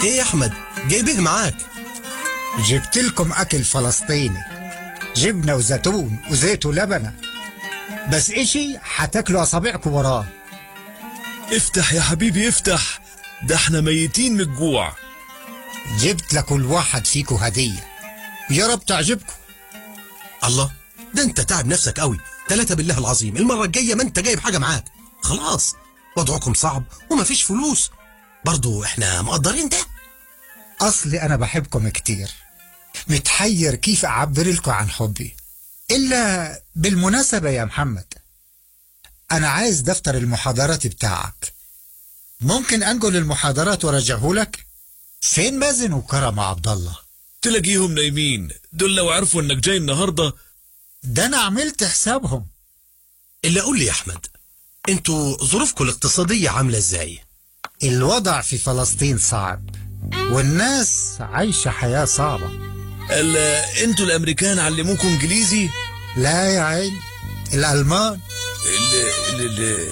ايه يا احمد جايبه معاك جبت لكم أكل فلسطيني جبنة وزيتون وزيت ولبنة بس إشي حتاكلوا أصابعكم وراه افتح يا حبيبي افتح ده احنا ميتين من الجوع جبت لكل واحد فيكم هدية يا رب تعجبكم الله ده انت تعب نفسك قوي ثلاثة بالله العظيم المرة الجاية ما انت جايب حاجة معاك خلاص وضعكم صعب ومفيش فلوس برضو احنا مقدرين ده أصلي أنا بحبكم كتير متحير كيف أعبر لكم عن حبي إلا بالمناسبة يا محمد أنا عايز دفتر المحاضرات بتاعك ممكن أنقل المحاضرات وأرجعه لك فين مازن وكرم عبد الله تلاقيهم نايمين دول لو عرفوا انك جاي النهارده ده أنا عملت حسابهم اللي قول لي يا احمد انتوا ظروفكم الاقتصادية عاملة ازاي الوضع في فلسطين صعب والناس عايشة حياة صعبة قال انتوا الامريكان علموكم انجليزي لا يا عين الألمان ال ال ال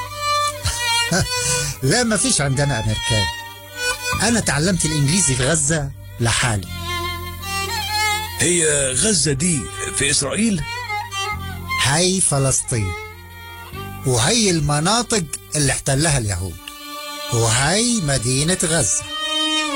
لا ما فيش عندنا أمريكان أنا تعلمت الإنجليزي في غزة لحالي هي غزة دي في اسرائيل هاي فلسطين وهي المناطق اللي احتلها اليهود وهي مدينة غزة